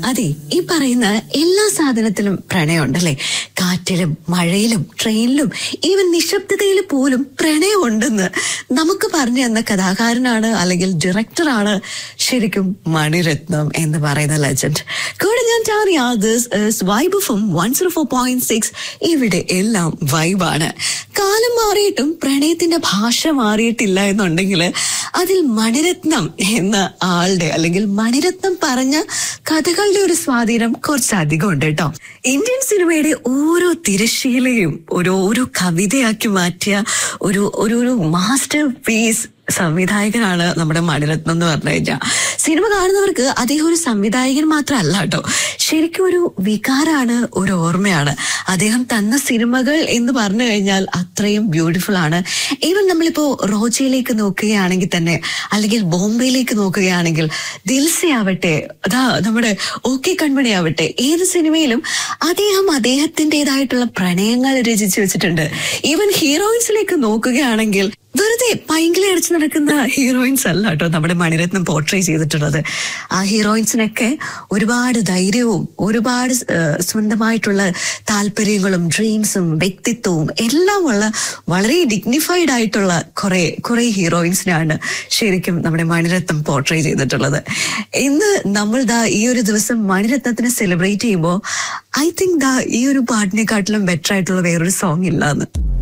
അതെ ഈ പറയുന്ന എല്ലാ സാധനത്തിലും പ്രണയം ഉണ്ടല്ലേ കാറ്റിലും മഴയിലും ട്രെയിനിലും ഈവൻ നിശബ്ദതയിൽ പോലും പ്രണയം ഉണ്ടെന്ന് നമുക്ക് പറഞ്ഞു തന്ന കഥാകാരനാണ് അല്ലെങ്കിൽ ഡയറക്ടറാണ് ശരിക്കും മണിരത്നം എന്ന് പറയുന്ന ലെജൻഡ് കൂടെ ഞാൻ ടാറിയ this vibe from one zero four point six ഇവിടെ എല്ലാം വൈബാണ് കാലം മാറിയിട്ടും പ്രണയത്തിന്റെ ഭാഷ മാറിയിട്ടില്ല എന്നുണ്ടെങ്കിൽ അതിൽ മണിരത്നം എന്ന ആളുടെ അല്ലെങ്കിൽ മണിരത്നം പറഞ്ഞ കഥകളുടെ ഒരു സ്വാധീനം കുറച്ചധികം ഉണ്ട് കേട്ടോ ഇന്ത്യൻ സിനിമയുടെ ഓരോ തിരശീലയും ഒരു ഓരോ കവിതയാക്കി മാറ്റിയ ഒരു ഒരു ഒരു മാസ്റ്റർ പീസ് സംവിധായകനാണ് നമ്മുടെ മണിരത്നം എന്ന് പറഞ്ഞു കഴിഞ്ഞാൽ സിനിമ കാണുന്നവർക്ക് അദ്ദേഹം ഒരു സംവിധായകൻ മാത്രമല്ല കേട്ടോ ശരിക്കും ഒരു വികാരാണ് ഒരു ഓർമ്മയാണ് അദ്ദേഹം തന്ന സിനിമകൾ എന്ന് പറഞ്ഞു കഴിഞ്ഞാൽ അത്രയും ബ്യൂട്ടിഫുൾ ആണ് ഈവൻ നമ്മളിപ്പോ റോജയിലേക്ക് നോക്കുകയാണെങ്കിൽ തന്നെ അല്ലെങ്കിൽ ബോംബെയിലേക്ക് നോക്കുകയാണെങ്കിൽ ദിൽസെ ആവട്ടെ അതാ നമ്മുടെ ഓക്കെ കൺമണി ആവട്ടെ ഏത് സിനിമയിലും അദ്ദേഹം അദ്ദേഹത്തിൻ്റെതായിട്ടുള്ള പ്രണയങ്ങൾ രചിച്ചു വെച്ചിട്ടുണ്ട് ഈവൻ ഹീറോയിൻസിലേക്ക് നോക്കുകയാണെങ്കിൽ വെറുതെ പൈങ്കിളി അടിച്ചു നടക്കുന്ന ഹീറോയിൻസ് അല്ല കേട്ടോ നമ്മുടെ മണിരത്നം പോർട്രേ ചെയ്തിട്ടുള്ളത് ആ ഹീറോയിൻസിനൊക്കെ ഒരുപാട് ധൈര്യവും ഒരുപാട് ആ, സ്വന്തമായിട്ടുള്ള താല്പര്യങ്ങളും ഡ്രീംസും വ്യക്തിത്വവും എല്ലാം ഉള്ള വളരെ ഡിഗ്നിഫൈഡ് ആയിട്ടുള്ള കുറെ കുറെ ഹീറോയിൻസിനാണ് ശരിക്കും നമ്മുടെ മണിരത്നം പോർട്രേ ചെയ്തിട്ടുള്ളത് ഇന്ന് നമ്മൾ ദാ ഈ ഒരു ദിവസം മണിരത്നത്തിനെ സെലിബ്രേറ്റ് ചെയ്യുമ്പോൾ ഐ തിങ്ക് ദാ ഈ ഒരു പാട്ടിനെക്കാട്ടിലും ബെറ്റർ ആയിട്ടുള്ള വേറൊരു സോങ് ഇല്ലാന്ന്